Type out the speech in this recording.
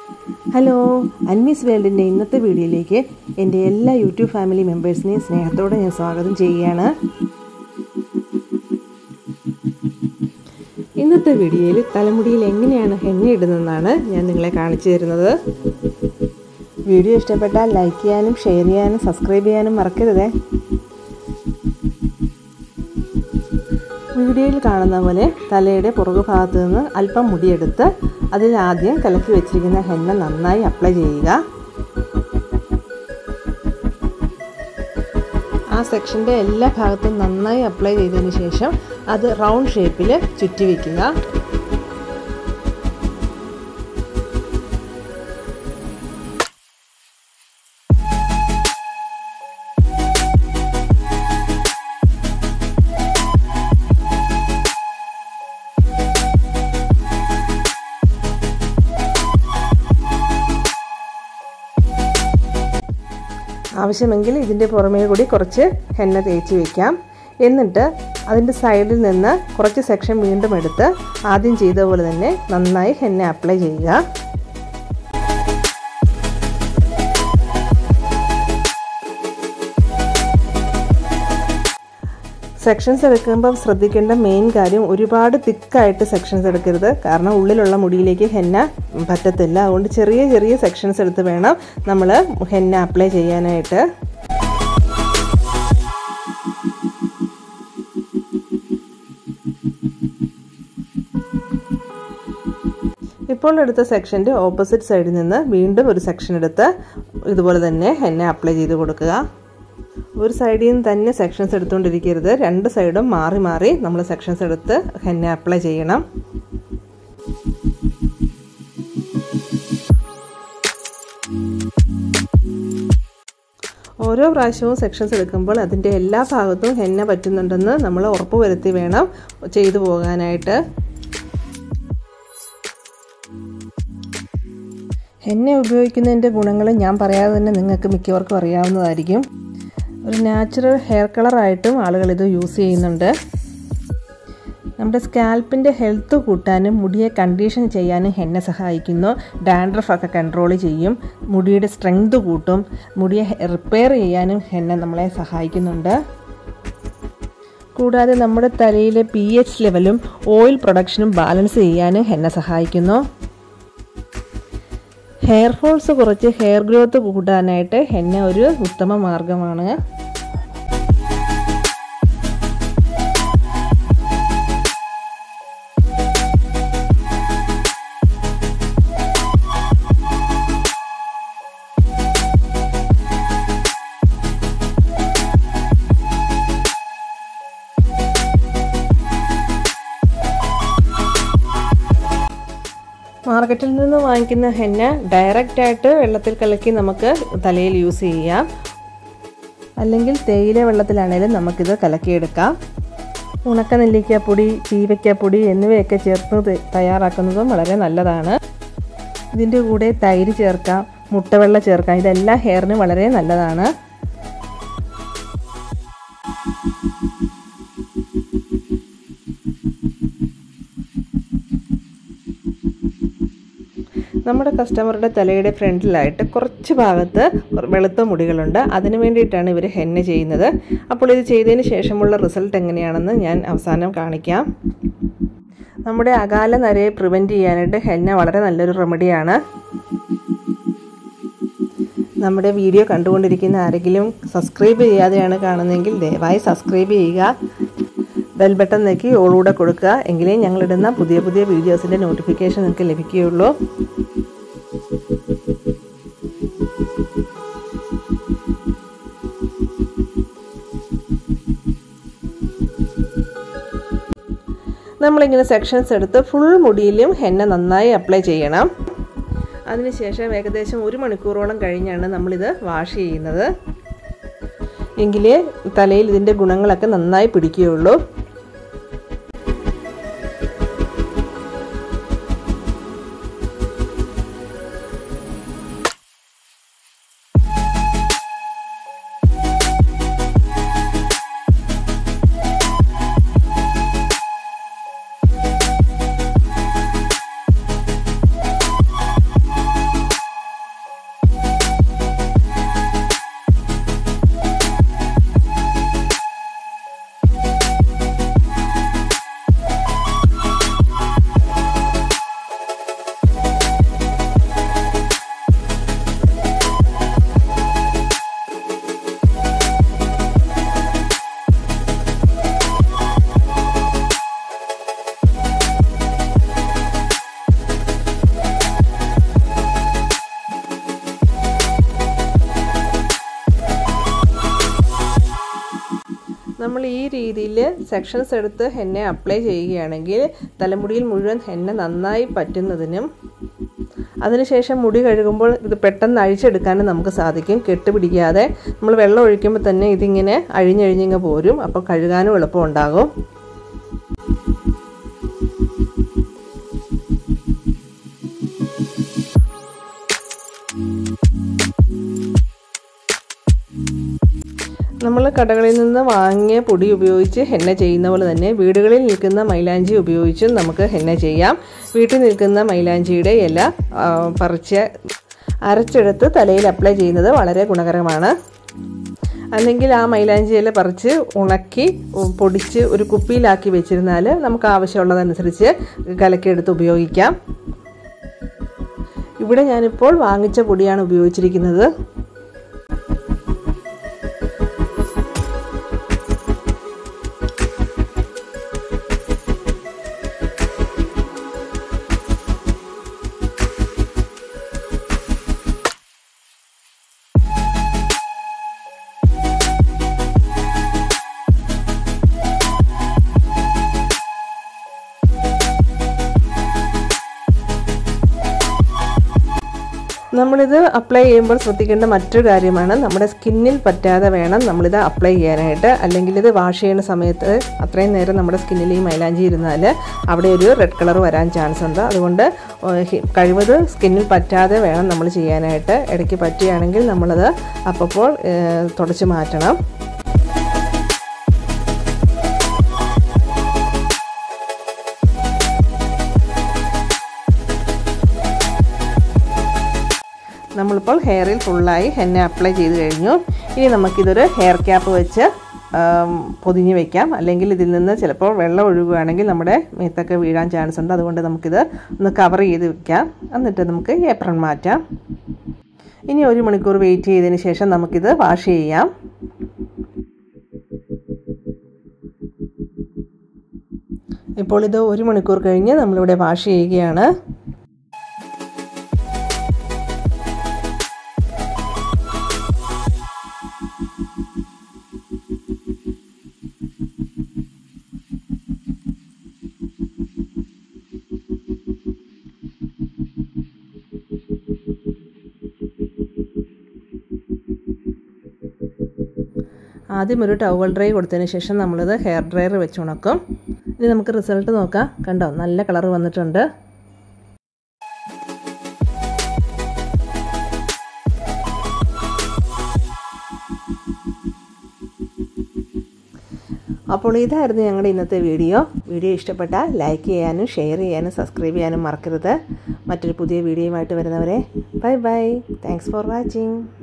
hello അൻമീസ് വേൾഡിൻ്റെ ഇന്നത്തെ വീഡിയോയിലേക്ക് എൻ്റെ എല്ലാ യൂട്യൂബ് ഫാമിലി മെമ്പേഴ്സിനെയും സ്നേഹത്തോടെ ഞാൻ സ്വാഗതം ചെയ്യുകയാണ് ഇന്നത്തെ വീഡിയോയിൽ തലമുടിയിൽ എങ്ങനെയാണ് ഹെന്ന ഇടുന്നതെന്നാണ് ഞാൻ നിങ്ങളെ കാണിച്ചു തരുന്നത് വീഡിയോ ഇഷ്ടപ്പെട്ടാൽ ലൈക്ക് ചെയ്യാനും ഷെയർ ചെയ്യാനും സബ്സ്ക്രൈബ് ചെയ്യാനും മറക്കരുതേ വീഡിയോയിൽ കാണുന്ന പോലെ തലയുടെ പുറകു ഭാഗത്ത് നിന്ന് അല്പം മുടിയെടുത്ത് അതിൽ ആദ്യം കലക്കി വെച്ചിരിക്കുന്ന ഹെന്ന നന്നായി അപ്ലൈ ചെയ്യുക ആ സെക്ഷൻ്റെ എല്ലാ ഭാഗത്തും നന്നായി അപ്ലൈ ചെയ്തതിന് ശേഷം അത് റൗണ്ട് ഷേപ്പിൽ ചുറ്റി വയ്ക്കുക ആവശ്യമെങ്കിൽ ഇതിൻ്റെ പുറമേ കൂടി കുറച്ച് ഹെന്ന തേച്ച് വയ്ക്കാം എന്നിട്ട് അതിൻ്റെ സൈഡിൽ നിന്ന് കുറച്ച് സെക്ഷൻ വീണ്ടും എടുത്ത് ആദ്യം ചെയ്ത പോലെ തന്നെ നന്നായി ഹെന്ന അപ്ലൈ ചെയ്യുക സെക്ഷൻസ് എടുക്കുമ്പോൾ ശ്രദ്ധിക്കേണ്ട മെയിൻ കാര്യം ഒരുപാട് തിക്കായിട്ട് സെക്ഷൻസ് എടുക്കരുത് കാരണം ഉള്ളിലുള്ള മുടിയിലേക്ക് ഹെന്ന പറ്റത്തില്ല അതുകൊണ്ട് ചെറിയ ചെറിയ സെക്ഷൻസ് എടുത്ത് വേണം നമ്മൾ ഹെന്ന അപ്ലൈ ചെയ്യാനായിട്ട് ഇപ്പോൾ എടുത്ത സെക്ഷൻ്റെ ഓപ്പോസിറ്റ് സൈഡിൽ നിന്ന് വീണ്ടും ഒരു സെക്ഷൻ എടുത്ത് ഇതുപോലെ തന്നെ ഹെന്ന അപ്ലൈ ചെയ്ത് കൊടുക്കുക ഒരു സൈഡിൽ നിന്ന് തന്നെ സെക്ഷൻസ് എടുത്തുകൊണ്ടിരിക്കരുത് രണ്ട് സൈഡും മാറി മാറി നമ്മൾ സെക്ഷൻസ് എടുത്ത് ഹെന്ന അപ്ലൈ ചെയ്യണം ഓരോ പ്രാവശ്യവും സെക്ഷൻസ് എടുക്കുമ്പോൾ അതിൻ്റെ എല്ലാ ഭാഗത്തും ഹെന്ന പറ്റുന്നുണ്ടെന്ന് നമ്മൾ ഉറപ്പ് വരുത്തി വേണം ചെയ്തു പോകാനായിട്ട് ഹെന്ന ഉപയോഗിക്കുന്നതിൻ്റെ ഗുണങ്ങൾ ഞാൻ പറയാതെ തന്നെ നിങ്ങൾക്ക് മിക്കവർക്കും അറിയാവുന്നതായിരിക്കും ഒരു നാച്ചുറൽ ഹെയർ കളറായിട്ടും ആളുകൾ ഇത് യൂസ് ചെയ്യുന്നുണ്ട് നമ്മുടെ സ്കാൽപ്പിൻ്റെ ഹെൽത്ത് കൂട്ടാനും മുടിയെ കണ്ടീഷൻ ചെയ്യാനും ഹെന്ന സഹായിക്കുന്നു ഡാൻഡ്രഫ് ഒക്കെ കൺട്രോൾ ചെയ്യും മുടിയുടെ സ്ട്രെങ്ത് കൂട്ടും മുടിയെ റിപ്പയർ ചെയ്യാനും ഹെന്ന നമ്മളെ സഹായിക്കുന്നുണ്ട് കൂടാതെ നമ്മുടെ തലയിലെ പി എച്ച് ലെവലും ഓയിൽ പ്രൊഡക്ഷനും ബാലൻസ് ചെയ്യാനും ഹെന്ന സഹായിക്കുന്നു ഹെയർ ഫോൾസ് കുറച്ച് ഹെയർ ഗ്രോത്ത് കൂട്ടാനായിട്ട് ഹെന്ന ഒരു ഉത്തമ മാർഗമാണ് മാർക്കറ്റിൽ നിന്ന് വാങ്ങിക്കുന്ന ഹെന്ന ഡയറക്റ്റ് ആയിട്ട് വെള്ളത്തിൽ കലക്കി നമുക്ക് തലയിൽ യൂസ് ചെയ്യാം അല്ലെങ്കിൽ തേയില വെള്ളത്തിലാണേലും നമുക്കിത് കലക്കിയെടുക്കാം ഉണക്ക നെല്ലിക്കാപ്പൊടി ചീവയ്ക്കാപ്പൊടി എന്നിവയൊക്കെ ചേർത്ത് തയ്യാറാക്കുന്നതും വളരെ നല്ലതാണ് ഇതിൻ്റെ കൂടെ തൈര് ചേർക്കാം മുട്ടവെള്ള ചേർക്കാം ഇതെല്ലാം ഹെയറിന് വളരെ നല്ലതാണ് നമ്മുടെ കസ്റ്റമറുടെ തലയുടെ ഫ്രണ്ടിലായിട്ട് കുറച്ച് ഭാഗത്ത് വെളുത്ത മുടികളുണ്ട് അതിനു വേണ്ടിയിട്ടാണ് ഇവർ ഹെന്ന ചെയ്യുന്നത് അപ്പോൾ ഇത് ചെയ്തതിന് ശേഷമുള്ള റിസൾട്ട് എങ്ങനെയാണെന്ന് ഞാൻ അവസാനം കാണിക്കാം നമ്മുടെ അകാല നരയെ പ്രിവെൻറ്റ് ചെയ്യാനായിട്ട് ഹെന്ന വളരെ നല്ലൊരു റെമഡിയാണ് നമ്മുടെ വീഡിയോ കണ്ടുകൊണ്ടിരിക്കുന്ന ആരെങ്കിലും സബ്സ്ക്രൈബ് ചെയ്യാതെയാണ് കാണുന്നതെങ്കിൽ ദയവായി സബ്സ്ക്രൈബ് ചെയ്യുക ബെൽ ബട്ടൺ നോക്കി ഓളൂടെ കൊടുക്കുക എങ്കിലേ ഞങ്ങളിടുന്ന പുതിയ പുതിയ വീഡിയോസിൻ്റെ നോട്ടിഫിക്കേഷൻ നിങ്ങൾക്ക് ലഭിക്കുകയുള്ളൂ നമ്മളിങ്ങനെ സെക്ഷൻസ് എടുത്ത് ഫുൾ മുടിയിലും ഹെന്ന നന്നായി അപ്ലൈ ചെയ്യണം അതിനുശേഷം ഏകദേശം ഒരു മണിക്കൂറോളം കഴിഞ്ഞാണ് നമ്മളിത് വാഷ് ചെയ്യുന്നത് എങ്കിലേ തലയിൽ ഇതിൻ്റെ ഗുണങ്ങളൊക്കെ നന്നായി പിടിക്കുകയുള്ളൂ നമ്മൾ ഈ രീതിയിൽ സെക്ഷൻസ് എടുത്ത് ഹെന്ന അപ്ലൈ ചെയ്യുകയാണെങ്കിൽ തലമുടിയിൽ മുഴുവൻ ഹെന്ന നന്നായി പറ്റുന്നതിനും അതിനുശേഷം മുടി കഴുകുമ്പോൾ ഇത് പെട്ടെന്ന് അഴിച്ചെടുക്കാനും നമുക്ക് സാധിക്കും കെട്ടുപിടിക്കാതെ നമ്മൾ വെള്ളം ഒഴിക്കുമ്പോൾ തന്നെ ഇതിങ്ങനെ അഴിഞ്ഞഴിഞ്ഞിങ്ങ് പോരും അപ്പോൾ കഴുകാനും എളുപ്പമുണ്ടാകും നമ്മൾ കടകളിൽ നിന്ന് വാങ്ങിയ പൊടി ഉപയോഗിച്ച് ഹെന്ന ചെയ്യുന്ന പോലെ തന്നെ വീടുകളിൽ നിൽക്കുന്ന മൈലാഞ്ചി ഉപയോഗിച്ചും നമുക്ക് ഹെന്ന ചെയ്യാം വീട്ടിൽ നിൽക്കുന്ന മൈലാഞ്ചിയുടെ ഇല പറിച്ച് അരച്ചെടുത്ത് തലയിൽ അപ്ലൈ ചെയ്യുന്നത് വളരെ ഗുണകരമാണ് അല്ലെങ്കിൽ ആ മൈലാഞ്ചി ഇല പറിച്ച് ഉണക്കി പൊടിച്ച് ഒരു കുപ്പിയിലാക്കി വെച്ചിരുന്നാൽ നമുക്ക് ആവശ്യമുള്ളതനുസരിച്ച് കലക്കിയെടുത്ത് ഉപയോഗിക്കാം ഇവിടെ ഞാനിപ്പോൾ വാങ്ങിച്ച പൊടിയാണ് ഉപയോഗിച്ചിരിക്കുന്നത് നമ്മളിത് അപ്ലൈ ചെയ്യുമ്പോൾ ശ്രദ്ധിക്കേണ്ട മറ്റൊരു കാര്യമാണ് നമ്മുടെ സ്കിന്നിൽ പറ്റാതെ വേണം നമ്മളിത് അപ്ലൈ ചെയ്യാനായിട്ട് അല്ലെങ്കിൽ ഇത് വാഷ് ചെയ്യുന്ന സമയത്ത് അത്രയും നേരം നമ്മുടെ സ്കിന്നിൽ ഈ മൈലാഞ്ചി ഇരുന്നാൽ അവിടെ ഒരു റെഡ് കളർ വരാൻ ചാൻസ് ഉണ്ട് അതുകൊണ്ട് കഴിവത് സ്കിന്നിൽ പറ്റാതെ വേണം നമ്മൾ ചെയ്യാനായിട്ട് ഇടയ്ക്ക് പറ്റുകയാണെങ്കിൽ നമ്മളത് അപ്പോൾ തുടച്ച് മാറ്റണം നമ്മളിപ്പോൾ ഹെയറിൽ ഫുള്ളായി ഹെന്ന അപ്ലൈ ചെയ്ത് കഴിഞ്ഞു ഇനി നമുക്കിതൊരു ഹെയർ ക്യാപ്പ് വെച്ച് പൊതിഞ്ഞ് വെക്കാം അല്ലെങ്കിൽ ഇതിൽ നിന്ന് ചിലപ്പോൾ വെള്ളം ഒഴുകുകയാണെങ്കിൽ നമ്മുടെ മേത്തൊക്കെ വീഴാൻ ചാൻസ് ഉണ്ട് അതുകൊണ്ട് നമുക്കിത് ഒന്ന് കവർ ചെയ്ത് വെക്കാം എന്നിട്ട് നമുക്ക് ഏപ്രൺ മാറ്റാം ഇനി ഒരു മണിക്കൂർ വെയിറ്റ് ചെയ്തതിന് ശേഷം നമുക്കിത് വാഷ് ചെയ്യാം ഇപ്പോൾ ഇത് ഒരു മണിക്കൂർ കഴിഞ്ഞ് നമ്മളിവിടെ വാഷ് ചെയ്യുകയാണ് ആദ്യം ഒരു ടവൽ ഡ്രൈ കൊടുത്തതിന് ശേഷം നമ്മളിത് ഹെയർ ഡ്രയർ വെച്ച് ഉണക്കും ഇനി നമുക്ക് റിസൾട്ട് നോക്കാം കണ്ടോ നല്ല കളർ വന്നിട്ടുണ്ട് അപ്പോൾ ഇതായിരുന്നു ഞങ്ങളുടെ ഇന്നത്തെ വീഡിയോ വീഡിയോ ഇഷ്ടപ്പെട്ടാൽ ലൈക്ക് ചെയ്യാനും ഷെയർ ചെയ്യാനും സബ്സ്ക്രൈബ് ചെയ്യാനും മറക്കരുത് മറ്റൊരു പുതിയ വീഡിയോയുമായിട്ട് വരുന്നവരെ bye bye thanks for watching